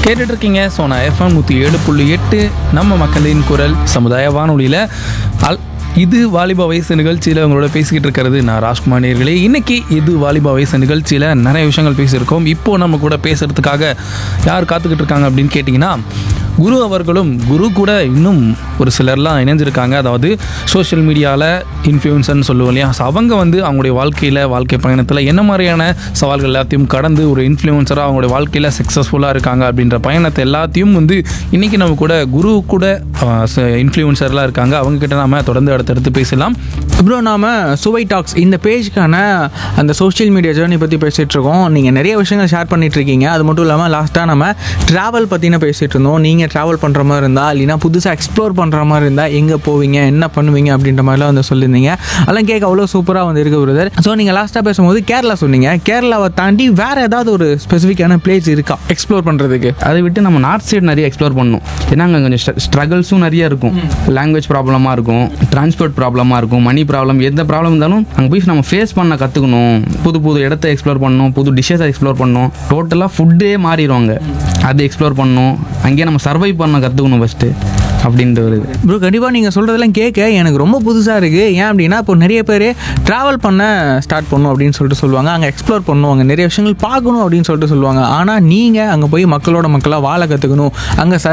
கேட்டுட்டு இருக்கீங்க சோனா எஃப்எம் நூற்றி ஏழு புள்ளி எட்டு நம்ம மக்களின் குரல் சமுதாய வானொலியில் அல் இது வாலிபா வயசு நிகழ்ச்சியில் உங்களோட பேசிக்கிட்டு இருக்கிறது நான் ராஜ்குமார் நேர்களே இன்னைக்கு இது வாலிபா வயசு நிகழ்ச்சியில் நிறைய விஷயங்கள் பேசியிருக்கோம் இப்போ நம்ம கூட பேசுறதுக்காக யார் காத்துக்கிட்டு இருக்காங்க அப்படின்னு கேட்டிங்கன்னா குரு அவர்களும் குரு கூட இன்னும் ஒரு சிலர்லாம் இணைஞ்சிருக்காங்க அதாவது சோஷியல் மீடியாவில் இன்ஃப்ளூயன்சர்னு சொல்லுவோம் இல்லையா ஸோ அவங்க வந்து அவங்களுடைய வாழ்க்கையில் வாழ்க்கை பயணத்தில் என்ன மாதிரியான சவால்கள் எல்லாத்தையும் கடந்து ஒரு இன்ஃப்ளூயன்சராக அவங்களுடைய வாழ்க்கையில் சக்ஸஸ்ஃபுல்லாக இருக்காங்க அப்படின்ற பயணத்தை எல்லாத்தையும் வந்து இன்றைக்கி நம்ம கூட குரு கூட இன்ஃப்ளூயன்சர்லாம் இருக்காங்க அவங்க கிட்ட நாம தொடர்ந்து அடுத்தடுத்து பேசலாம் ப்ரோ நாம சுவை டாக்ஸ் இந்த பேஜ்க்கான அந்த சோஷியல் மீடியா ஜேர்னி பற்றி பேசிகிட்டு இருக்கோம் நீங்கள் நிறைய விஷயங்கள் ஷேர் பண்ணிட்டு இருக்கீங்க அது மட்டும் இல்லாமல் லாஸ்ட்டாக நம்ம ட்ராவல் பற்றின பேசிகிட்டு இருந்தோம் நீங்கள் ட்ராவல் பண்ணுற மாதிரி இருந்தால் இல்லைனா புதுசாக எக்ஸ்ப்ளோர் பண்ணுற மாதிரி இருந்தால் எங்கே போவீங்க என்ன பண்ணுவீங்க அப்படின்ற மாதிரிலாம் வந்து சொல்லியிருந்தீங்க அதெல்லாம் கேட்க அவ்வளோ சூப்பராக வந்து இருக்கு பிரதர் ஸோ நீங்கள் லாஸ்ட்டாக பேசும்போது கேரளா சொன்னீங்க கேரளாவை தாண்டி வேறு ஏதாவது ஒரு ஸ்பெசிஃபிக்கான பிளேஸ் இருக்கா எக்ஸ்ப்ளோர் பண்ணுறதுக்கு அதை விட்டு நம்ம நார்த் சைடு நிறைய எக்ஸ்ப்ளோர் பண்ணணும் ஏன்னா அங்கே கொஞ்சம் ஸ்ட்ரகிள்ஸும் நிறைய இருக்கும் லாங்குவேஜ் ப்ராப்ளமாக இருக்கும் டிரான்ஸ்போர்ட் ப்ராப்ளமாக இருக்கும் மணி ப்ராப்ளம் எந்த ப்ராப்ளம் இருந்தாலும் அங்கே போய் நம்ம ஃபேஸ் பண்ண கற்றுக்கணும் புது புது இடத்த எக்ஸ்ப்ளோர் பண்ணணும் புது டிஷ்ஷஸை எக்ஸ்ப்ளோர் பண்ணணும் டோட்டலாக ஃபுட்டே மாறிடுவாங்க அது எக்ஸ்ப்ளோர் பண்ணணும் அங்கேயே நம்ம சர்வை பண்ண கற்றுக்கணும் ஃபஸ்ட்டு அப்படின்ட்டு வருது ப்ரோ கண்டிப்பாக நீங்கள் சொல்கிறதெல்லாம் கேட்க எனக்கு ரொம்ப புதுசாக இருக்குது ஏன் அப்படின்னா இப்போ நிறைய பேர் ட்ராவல் பண்ண ஸ்டார்ட் பண்ணணும் அப்படின்னு சொல்லிட்டு சொல்லுவாங்க அங்கே எக்ஸ்ப்ளோர் பண்ணணும் அங்கே நிறைய விஷயங்கள் பார்க்கணும் அப்படின்னு சொல்லிட்டு சொல்லுவாங்க ஆனால் நீங்கள் அங்கே போய் மக்களோட மக்களாக வாழ கற்றுக்கணும் அங்கே